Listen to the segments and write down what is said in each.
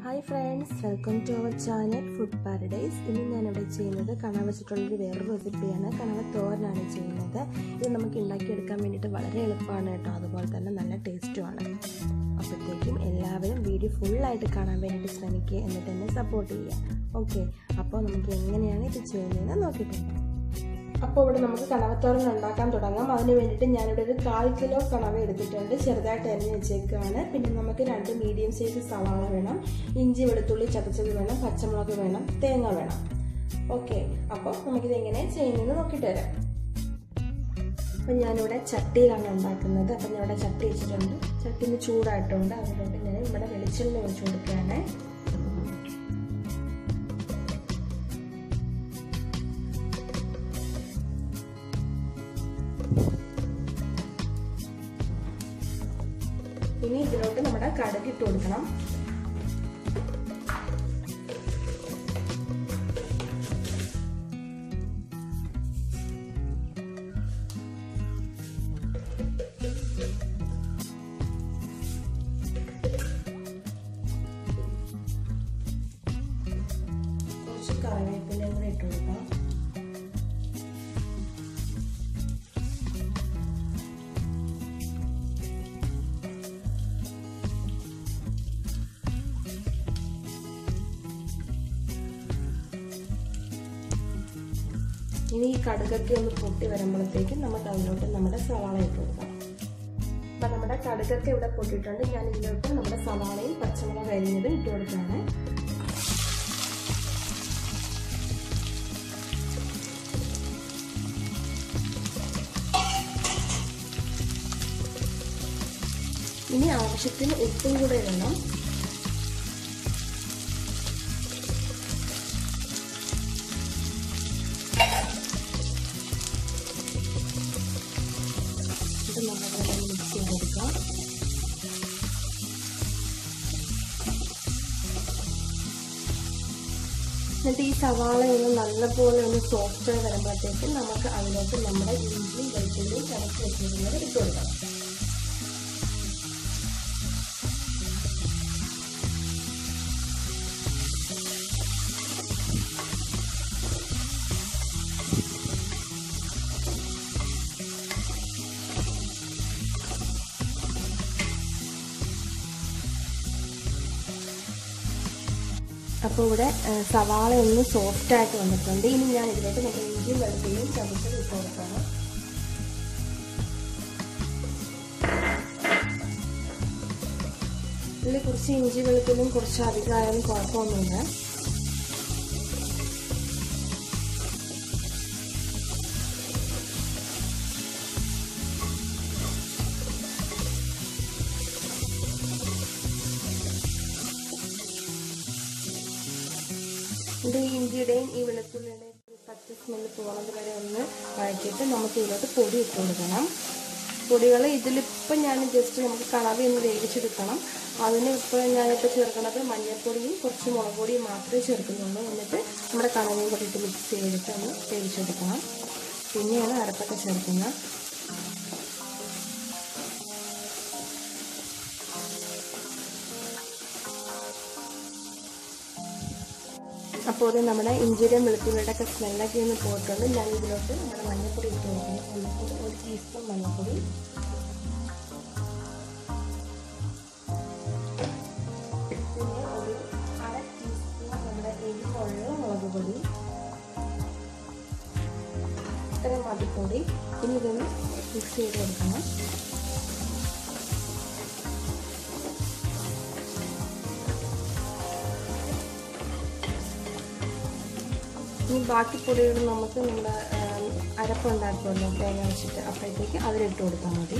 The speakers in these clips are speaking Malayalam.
hi friends welcome to our channel food paradise ഇന്ന് ഞാനിവിടെ ചെയ്യുന്നത് കണവ വെച്ചിട്ടുള്ളൊരു വേറൊരു റെസിപ്പിയാണ് കണവ തോരനാണ് ചെയ്യുന്നത് ഇത് നമുക്ക് ഉണ്ടാക്കിയെടുക്കാൻ വേണ്ടിയിട്ട് വളരെ എളുപ്പമാണ് കേട്ടോ അതുപോലെ തന്നെ നല്ല ടേസ്റ്റുമാണ് അപ്പോഴത്തേക്കും എല്ലാവരും വീഡിയോ ഫുള്ളായിട്ട് കാണാൻ വേണ്ടിയിട്ട് ശ്രമിക്കുക എന്നിട്ട് എന്നെ സപ്പോർട്ട് ചെയ്യുക ഓക്കെ അപ്പോൾ നമുക്ക് എങ്ങനെയാണ് ഇത് ചെയ്യുന്നതെന്ന് നോക്കിയിട്ടുണ്ട് അപ്പോൾ ഇവിടെ നമുക്ക് കണവത്തോരൻ ഉണ്ടാക്കാൻ തുടങ്ങാം അതിന് വേണ്ടിയിട്ട് ഞാനിവിടെ ഒരു കാൽ കിലോ കണവ എടുത്തിട്ടുണ്ട് ചെറുതായിട്ട് അരിഞ്ഞ് വെച്ചേക്കാണ് പിന്നെ നമുക്ക് രണ്ട് മീഡിയം സൈസ് സവാള വേണം ഇഞ്ചി വെളുത്തുള്ളി ചതച്ചത് വേണം പച്ചമുളക് വേണം തേങ്ങ വേണം ഓക്കെ അപ്പോൾ നമുക്കിത് എങ്ങനെ ചെയ്യുന്നതെന്ന് നോക്കിയിട്ട് വരാം അപ്പം ഞാനിവിടെ ചട്ടിയിലാണ് ഉണ്ടാക്കുന്നത് അപ്പം ഞാനിവിടെ ചട്ടി വെച്ചിട്ടുണ്ട് ചട്ടി ഒന്ന് ചൂടായിട്ടുണ്ട് അതുകൊണ്ട് ഞാൻ ഇവിടെ വെളിച്ചെണ്ണ ഒഴിച്ചു കൊടുക്കുകയാണ് ഇനി ഇതിലോട്ട് നമ്മുടെ കടുക് ഇട്ട് കൊടുക്കണം കുറച്ച് കറിവേപ്പിലയും കൂടെ ഇട്ട് കൊടുക്കാം ഇനി ഈ കടുകൊക്കെ ഒന്ന് പൊട്ടി വരുമ്പോഴത്തേക്കും നമുക്ക് അതിലോട്ട് നമ്മുടെ സവാള ഇട്ട് കൊടുക്കാം അപ്പം നമ്മുടെ കടുകൊക്കെ ഇവിടെ പൊട്ടിയിട്ടുണ്ട് ഞാൻ ഇതിലോട്ട് നമ്മുടെ സവാളയും പച്ചമുളക് അരിഞ്ഞതും ഇട്ട് കൊടുക്കുകയാണ് ഇനി ആവശ്യത്തിന് ഉപ്പും കൂടെ ഇടണം ഇത് നല്ലപോലെ മിക്സ് ചെയ്ത് കൊടുക്കാം എന്നിട്ട് ഈ സവാള ഒന്ന് നല്ലപോലെ ഒന്ന് സോഫ്റ്റ് ആയി വരുമ്പോഴത്തേക്കും നമുക്ക് അതിലോട്ട് നമ്മുടെ ഇഞ്ചിയും വെളുത്തുള്ളിയും ചതച്ച് വെച്ചിരുന്നത് ഇട്ട് കൊടുക്കണം അപ്പോൾ ഇവിടെ സവാള ഒന്ന് സോഫ്റ്റ് ആയിട്ട് വന്നിട്ടുണ്ട് ഇനി ഞാൻ ഇതിലോട്ട് നമ്മുടെ ഇഞ്ചിയും വെളുത്തുള്ളിയും ചതച്ച് ഇട്ട് കൊടുക്കണം ഇതിൽ കുറച്ച് ഇഞ്ചി വെളുത്തുള്ളിയും കുറച്ച് അധികമായാലും കുഴപ്പമൊന്നുമില്ല ഇത് ഇഞ്ചിയുടെയും ഈ വെളുത്തുള്ളിയുടെയും പച്ച സ്മെല്ല് പോകുന്നത് വരെ ഒന്ന് വഴറ്റിയിട്ട് നമുക്ക് ഇതിലോട്ട് പൊടി ഇട്ട് കൊടുക്കണം പൊടികൾ ഇതിലിപ്പോൾ ഞാൻ ജസ്റ്റ് നമുക്ക് കണവി ഒന്ന് വേവിച്ചെടുക്കണം അതിന് ഇപ്പോൾ ഞാനിപ്പോൾ ചേർക്കുന്നത് മഞ്ഞൾപ്പൊടിയും കുറച്ച് മുളക് പൊടിയും മാത്രമേ ചേർക്കുന്നുള്ളൂ എന്നിട്ട് നമ്മുടെ കണവയും കൂടി ഇട്ട് മിക്സ് ചെയ്തിട്ട് ഒന്ന് വേവിച്ചെടുക്കണം പിന്നെയാണ് അരപ്പൊക്കെ ചേർക്കുന്നത് അപ്പോൾ അത് നമ്മുടെ ഇഞ്ചിയുടെയും വെളുത്തുള്ളിയുടെ ഒക്കെ സ്മെല്ലൊക്കെ ഒന്ന് പോയിട്ടുണ്ട് ഞാൻ ഇതിലോട്ട് നമ്മുടെ മഞ്ഞൾപ്പൊടി ഇട്ട് കൊടുക്കുന്നു മഞ്ഞൾപ്പൊടി ഒരു ടീസ്പൂൺ മഞ്ഞൾപ്പൊടി പിന്നെ ഒരു അര ടീസ്പൂൺ നമ്മുടെ എരിവുള്ള മുളക് പൊടി ഇത്രയും മതിപ്പൊടി ഇനി ഇതൊന്ന് മിക്സ് ചെയ്ത് കൊടുക്കണം ഇനി ബാക്കി പൊടികൾ നമുക്ക് നമ്മുടെ അരപ്പുണ്ടാക്കുമല്ലോ തേങ്ങ വെച്ചിട്ട് അപ്പോഴത്തേക്ക് അതിലിട്ട് കൊടുത്താൽ മതി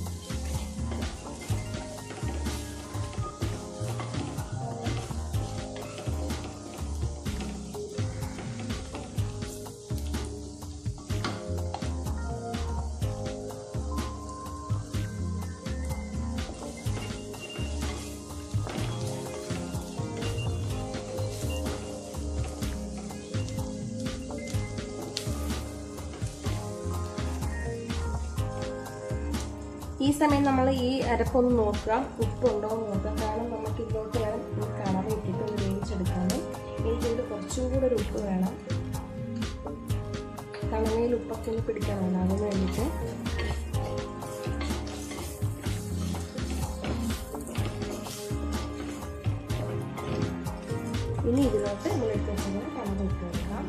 ഈ സമയം നമ്മൾ ഈ അരപ്പൊന്ന് നോക്കുക ഉപ്പുണ്ടോ എന്ന് നോക്കുക കാരണം നമുക്ക് ഇതിലോട്ട് വേണം ഈ കണവ ഇട്ടിട്ട് ഒരു ഉപ്പ് വേണം കണവയിൽ ഉപ്പൊക്കെ ഒന്ന് പിടിക്കാനാണ് അതിന് വേണ്ടിയിട്ട് ഇനി ഇതിലോട്ട് നമ്മൾ എടുത്ത് വെച്ചിങ്ങനെ കണവ ഇട്ട് കൊടുക്കാം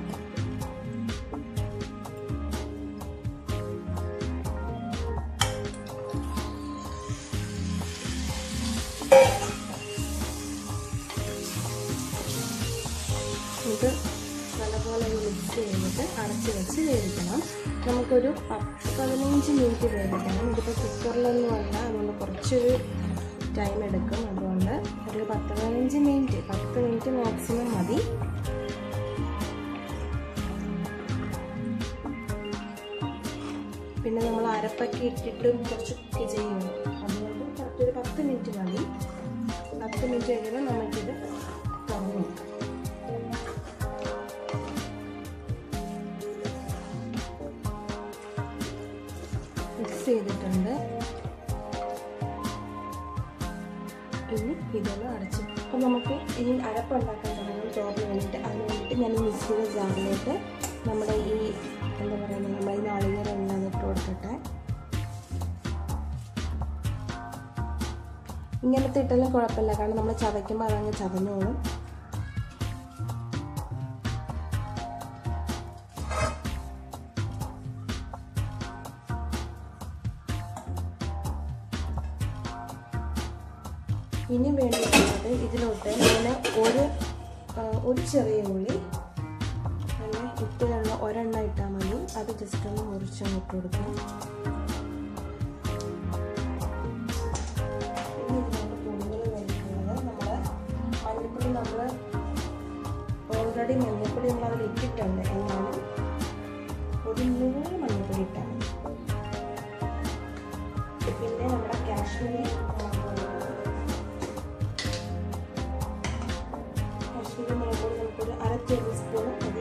ഇത് നല്ലപോലെ മിക്സ് ചെയ്തിട്ട് അടച്ച് വെച്ച് വേവിക്കണം നമുക്കൊരു പത്ത് പതിനഞ്ച് മിനിറ്റ് വേവിക്കണം ഇതിപ്പോൾ കുക്കറിലൊന്നും അല്ല അതുകൊണ്ട് കുറച്ചൊരു ടൈം എടുക്കും അതുകൊണ്ട് ഒരു പത്ത് പതിനഞ്ച് മിനിറ്റ് പത്ത് മിനിറ്റ് മാക്സിമം മതി പിന്നെ നമ്മൾ അരപ്പൊക്കെ ഇട്ടിട്ട് കുറച്ച് കുക്ക് ചെയ്യും അതുകൊണ്ട് കറക്റ്റ് ഒരു പത്ത് മിനിറ്റ് മതി പത്ത് മിനിറ്റ് കഴിയുമ്പോൾ നമുക്കിത് തുറന്നു നോക്കാം മിക്സ് ചെയ്തിട്ടുണ്ട് ഇനി ഇതൊന്ന് അടച്ച് അപ്പം നമുക്ക് ഇനി അരപ്പുണ്ടാക്കാൻ തുടങ്ങും ചോറിന് വേണ്ടിയിട്ട് അതിന് വേണ്ടിയിട്ട് ഞാൻ ഈ മിക്സിയുടെ ജാറിലേക്ക് നമ്മുടെ ഈ എന്താ പറയുന്നത് നമ്മൾ ഈ നാളികേരം എല്ലാം ഇട്ട് കൊടുക്കട്ടെ ഇങ്ങനത്തെ ഇട്ടാലും കുഴപ്പമില്ല കാരണം നമ്മൾ ചതയ്ക്കുമ്പോൾ അതങ്ങ് ചതഞ്ഞോളും ഇനി വേണ്ടിയിട്ടുള്ളത് ഇതിലോട്ട് ഞാൻ ഒരു ഒരു ചെറിയ ഉള്ളി അങ്ങനെ ഇട്ടിലുള്ള ഒരെണ്ണം ഇട്ടാൽ മതി അത് ജസ്റ്റ് ഒന്ന് മുറിച്ചങ്ങ് ഇട്ട് കൊടുക്കാം ഇനി ഇതിലോട്ട് പൊടികൾ വേണ്ടിയിട്ടുള്ളത് നമ്മൾ മഞ്ഞൾപ്പൊടി നമ്മൾ ഓൾറെഡി മഞ്ഞൾപ്പൊടി നമ്മൾ അതിൽ ഇട്ടിട്ടുണ്ട് എന്നാലും ഒരു നൂറ് മഞ്ഞൾപ്പൊടി ഇട്ടാൽ മതി പിന്നെ നമ്മുടെ കാശ്മീരി കാശ്മീരി മുളക് പൊടി നമുക്കൊരു അര ടേബിൾ സ്പൂൺ മതി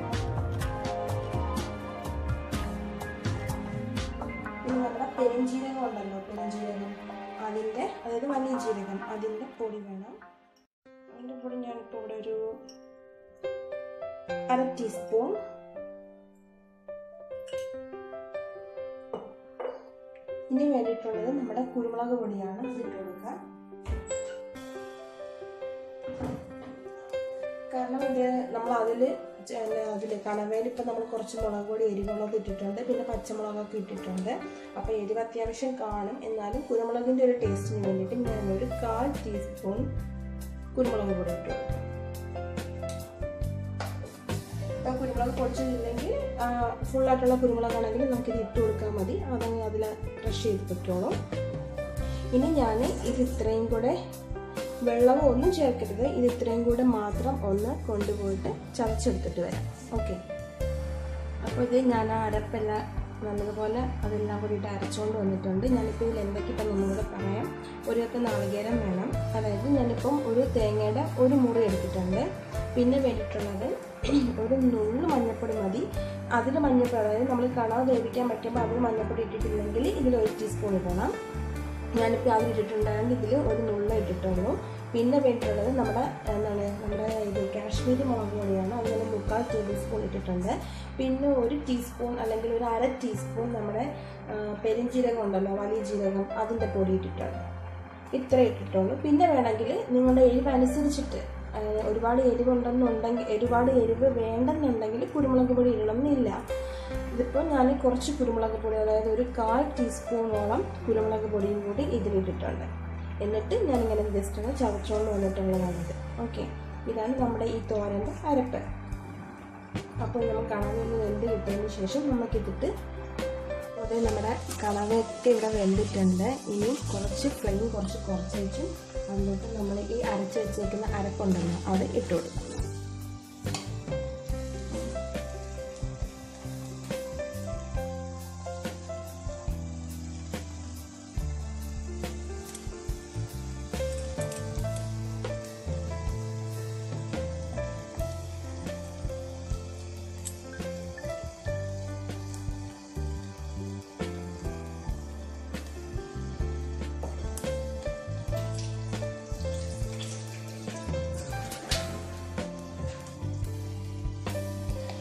പിന്നെ നമ്മുടെ പെരുംജീരകം ഉണ്ടല്ലോ പെരുംജീരകം അതിൻ്റെ അതായത് വലിയ ജീരകം അതിൻ്റെ പൊടി വേണം അതിൻ്റെ പൊടി ഞാനിപ്പോൾ ഇവിടെ ഒരു അര ടീസ്പൂൺ ഇനി വേണ്ടിയിട്ടുള്ളത് നമ്മുടെ കുരുമുളക് പൊടിയാണ് അതിട്ട് കൊടുക്കാം കാരണം ഇത് നമ്മൾ അതിൽ അതിൽ കണവയിൽ ഇപ്പം നമ്മൾ കുറച്ച് മുളക് പൊടി എരിവുള്ളത് ഇട്ടിട്ടുണ്ട് പിന്നെ പച്ചമുളകൊക്കെ ഇട്ടിട്ടുണ്ട് അപ്പോൾ എരിവ് അത്യാവശ്യം കാണും എന്നാലും കുരുമുളകിൻ്റെ ഒരു ടേസ്റ്റിന് വേണ്ടിയിട്ട് ഞാനൊരു കാൽ ടീസ്പൂൺ കുരുമുളക് പൊടി ഇട്ടു കൊടുക്കും ഇപ്പം കുരുമുളക് പൊടിച്ചില്ലെങ്കിൽ ഫുള്ളായിട്ടുള്ള കുരുമുളകാണെങ്കിൽ നമുക്കിത് ഇട്ട് കൊടുക്കാൻ മതി അതങ്ങ് അതിൽ ക്രഷ് ചെയ്ത് പറ്റുള്ളൂ ഇനി ഞാൻ ഇത് ഇത്രയും കൂടെ വെള്ളവും ഒന്നും ചേർക്കരുത് ഇത് ഇത്രയും കൂടെ മാത്രം ഒന്ന് കൊണ്ടുപോയിട്ട് ചതച്ചെടുത്തിട്ട് വരാം ഓക്കെ അപ്പോൾ ഇത് ഞാൻ ആ അരപ്പെല്ലാം നല്ലതുപോലെ അതെല്ലാം കൂടിയിട്ട് അരച്ചുകൊണ്ട് വന്നിട്ടുണ്ട് ഞാനിപ്പോൾ ഇതിൽ എന്തൊക്കെയിപ്പം നിങ്ങളോട് പറയാം ഒരു കപ്പ് നാളികേരം വേണം അതായത് ഞാനിപ്പം ഒരു തേങ്ങയുടെ ഒരു മുറി എടുത്തിട്ടുണ്ട് പിന്നെ വേണ്ടിയിട്ടുള്ളത് ഒരു നുള്ളു മഞ്ഞൾപ്പൊടി മതി അതിൽ മഞ്ഞൾപ്പൊടി അതായത് നമ്മൾ കണവ വേവിക്കാൻ പറ്റുമ്പോൾ അതിൽ മഞ്ഞൾപ്പൊടി ഇട്ടിട്ടില്ലെങ്കിൽ ഇതിൽ ഒരു ടീസ്പൂൺ ഇടണം ഞാനിപ്പോൾ അതിൽ ഇട്ടിട്ടുണ്ടായത് ഇതിൽ ഒരു നുള്ള ഇട്ടിട്ടുള്ളൂ പിന്നെ വേണ്ടിയിട്ടുള്ളത് നമ്മുടെ എന്താണ് നമ്മുടെ ഇത് കാശ്മീരി മുളക് പൊടിയാണ് അതിൽ മുക്കാൽ ടേബിൾ സ്പൂൺ ഇട്ടിട്ടുണ്ട് പിന്നെ ഒരു ടീസ്പൂൺ അല്ലെങ്കിൽ ഒരു അര ടീസ്പൂൺ നമ്മുടെ പെരിഞ്ജീരകം ഉണ്ടല്ലോ വലിയ ജീരകം അതിൻ്റെ പൊടി ഇട്ടിട്ടുണ്ട് ഇത്ര ഇട്ടിട്ടുള്ളൂ പിന്നെ വേണമെങ്കിൽ നിങ്ങളുടെ എരിവ് അനുസരിച്ചിട്ട് ഒരുപാട് എരിവുണ്ടെന്നുണ്ടെങ്കിൽ ഒരുപാട് എരിവ് വേണ്ടെന്നുണ്ടെങ്കിൽ കുരുമുളക് പൊടി ഇടണമെന്നില്ല ഇതിപ്പോൾ ഞാൻ കുറച്ച് കുരുമുളക് പൊടി അതായത് ഒരു കാൽ ടീസ്പൂണോളം കുരുമുളക് പൊടിയും കൂടി ഇതിലിട്ടിട്ടുണ്ട് എന്നിട്ട് ഞാനിങ്ങനെ ജസ്റ്റ് ഒന്ന് ചതച്ചുകൊണ്ട് വന്നിട്ടുള്ളതാണിത് ഓക്കെ ഇതാണ് നമ്മുടെ ഈ തോരൻ്റെ അരപ്പ് അപ്പോൾ നമുക്ക് കണവയൊന്ന് വെന്ത് കിട്ടിയതിന് ശേഷം നമുക്കിതിട്ട് അതേ നമ്മുടെ കണവയൊക്കെ ഇവിടെ വെന്തിട്ടുണ്ട് ഇനി കുറച്ച് ഫ്ലെയിം കുറച്ച് കുറച്ച് വെച്ചും എന്നിട്ട് നമ്മൾ ഈ അരച്ച് വെച്ചേക്കുന്ന അരപ്പുണ്ടല്ലോ അത് ഇട്ട് കൊടുക്കാം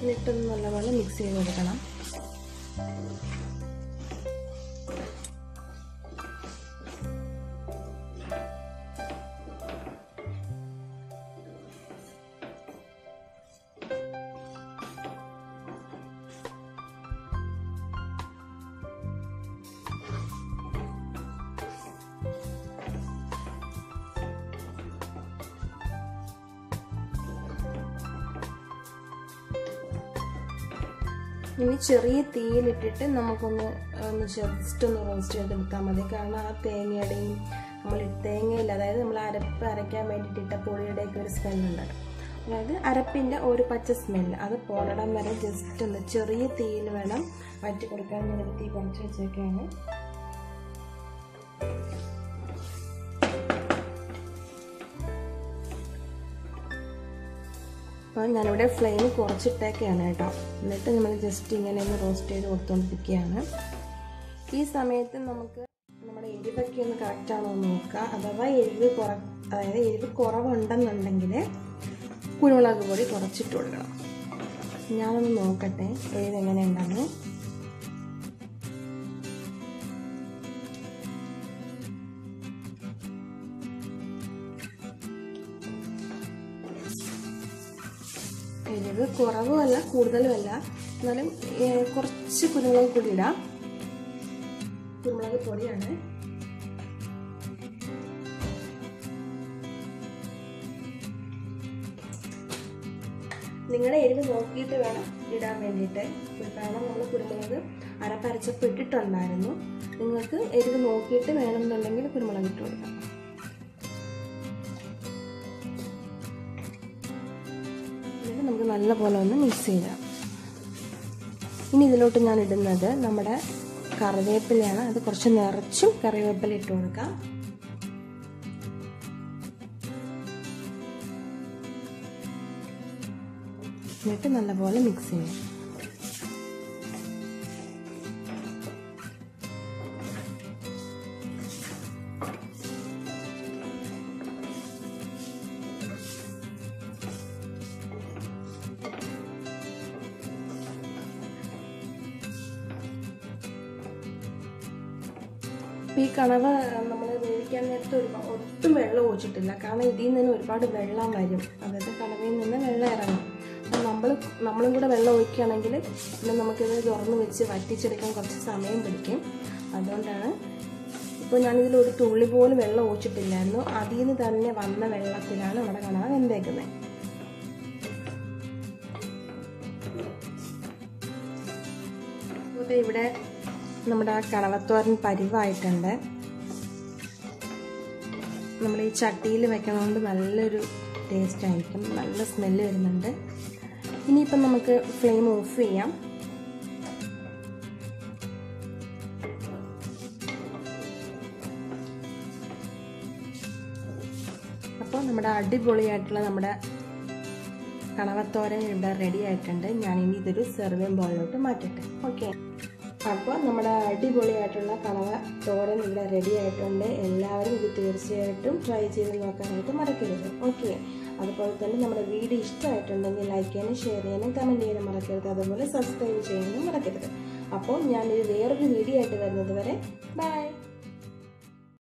എന്നിട്ടൊന്ന് നല്ലപോലെ മിക്സ് ചെയ്ത് കൊടുക്കണം ഇനി ചെറിയ തീയിലിട്ടിട്ട് നമുക്കൊന്ന് ഒന്ന് ജസ്റ്റ് ഒന്ന് റോസ്റ്റ് ചെയ്തെടുത്താൽ മതി കാരണം ആ തേങ്ങയുടെയും നമ്മൾ തേങ്ങയില്ല അതായത് നമ്മൾ അരപ്പ് അരയ്ക്കാൻ വേണ്ടിയിട്ടിട്ട പൊടിയുടെയൊക്കെ ഒരു സ്മെല്ലുണ്ട് അതായത് അരപ്പിൻ്റെ ഒരു പച്ച സ്മെല്ല് അത് പോടടം വരെ ജസ്റ്റ് ഒന്ന് ചെറിയ തീയിൽ വേണം വറ്റി കൊടുക്കാൻ ഞാൻ തീ കുറച്ച് വെച്ചേക്കാണ് അപ്പോൾ ഞാനിവിടെ ഫ്ലെയിം കുറച്ചിട്ടേക്കാണ് കേട്ടോ എന്നിട്ട് നമ്മൾ ജസ്റ്റ് ഇങ്ങനെ ഒന്ന് റോസ്റ്റ് ചെയ്ത് കൊടുത്തുകൊണ്ടിരിക്കുകയാണ് ഈ സമയത്ത് നമുക്ക് നമ്മുടെ എരിവൊക്കെ ഒന്ന് കറക്റ്റാണോ എന്ന് നോക്കുക അഥവാ എരിവ് കുറ അതായത് എരിവ് കുറവുണ്ടെന്നുണ്ടെങ്കിൽ കുരുമുളക് പൊടി കുറച്ചിട്ട് കൊടുക്കണം ഞാനൊന്ന് നോക്കട്ടെ എരിവ് എങ്ങനെയുണ്ടെന്ന് എരിവ് കുറവുമല്ല കൂടുതലുമല്ല എന്നാലും കുറച്ച് കുരുമുളക് പൊടി ഇടാം കുരുമുളക് പൊടിയാണ് നിങ്ങളുടെ എരിവ് നോക്കിയിട്ട് വേണം ഇടാൻ വേണ്ടിയിട്ട് കാരണം നമ്മൾ കുരുമുളക് അരപ്പരച്ചപ്പോൾ ഇട്ടിട്ടുണ്ടായിരുന്നു നിങ്ങൾക്ക് എരിവ് നോക്കിയിട്ട് വേണമെന്നുണ്ടെങ്കിൽ കുരുമുളക് ഇട്ട് കൊടുക്കാം എന്നിട്ട് നമുക്ക് നല്ലപോലെ ഒന്ന് മിക്സ് ചെയ്യാം ഇനി ഇതിലോട്ട് ഞാൻ ഇടുന്നത് നമ്മുടെ കറിവേപ്പിലയാണ് അത് കുറച്ച് നിറച്ചും കറിവേപ്പില ഇട്ട് കൊടുക്കാം എന്നിട്ട് നല്ലപോലെ മിക്സ് ചെയ്യാം ഈ കണവ നമ്മൾ വേവിക്കാൻ നേരത്തെ ഒരു ഒട്ടും വെള്ളം ഒഴിച്ചിട്ടില്ല കാരണം ഇതിൽ നിന്ന് ഒരുപാട് വെള്ളം വരും അതായത് കണവയിൽ നിന്ന് വെള്ളം ഇറങ്ങും അപ്പം നമ്മൾ നമ്മളും കൂടെ വെള്ളം ഒഴിക്കുകയാണെങ്കിൽ പിന്നെ നമുക്കിത് തുറന്ന് വെച്ച് വറ്റിച്ചെടുക്കാൻ കുറച്ച് സമയം പിടിക്കും അതുകൊണ്ടാണ് ഇപ്പോൾ ഞാനിതിൽ ഒരു തുള്ളി പോലും വെള്ളം ഒഴിച്ചിട്ടില്ലായിരുന്നു അതിൽ നിന്ന് തന്നെ വന്ന വെള്ളത്തിലാണ് നമ്മുടെ കണവ വെന്തേക്കുന്നത് അപ്പോൾ ഇവിടെ നമ്മുടെ ആ കണവത്തോരൻ പരിവായിട്ടുണ്ട് നമ്മൾ ഈ ചട്ടിയിൽ വെക്കണോണ്ട് നല്ലൊരു ടേസ്റ്റ് ആയിരിക്കും നല്ല സ്മെല്ല് വരുന്നുണ്ട് ഇനിയിപ്പം നമുക്ക് ഫ്ലെയിം ഓഫ് ചെയ്യാം അപ്പോൾ നമ്മുടെ അടിപൊളിയായിട്ടുള്ള നമ്മുടെ കണവത്തോരൻ ഇവിടെ റെഡി ആയിട്ടുണ്ട് ഞാനിനി ഇതൊരു സെർവിങ് ബോളിലോട്ട് മാറ്റട്ടെ ഓക്കെ അപ്പോൾ നമ്മുടെ അടിപൊളിയായിട്ടുള്ള കണവ തോരൻ ഇവിടെ റെഡി ആയിട്ടുണ്ട് എല്ലാവരും ഇത് തീർച്ചയായിട്ടും ട്രൈ ചെയ്ത് നോക്കാനായിട്ട് മറക്കരുത് ഓക്കെ അതുപോലെ തന്നെ നമ്മുടെ വീഡിയോ ഇഷ്ടമായിട്ടുണ്ടെങ്കിൽ ലൈക്ക് ചെയ്യാനും ഷെയർ ചെയ്യാനും കമൻറ്റ് ചെയ്യാനും മറക്കരുത് അതുപോലെ സബ്സ്ക്രൈബ് ചെയ്യാനും മറക്കരുത് അപ്പോൾ ഞാനൊരു വേറൊരു വീഡിയോ ആയിട്ട് വരുന്നത് വരെ ബൈ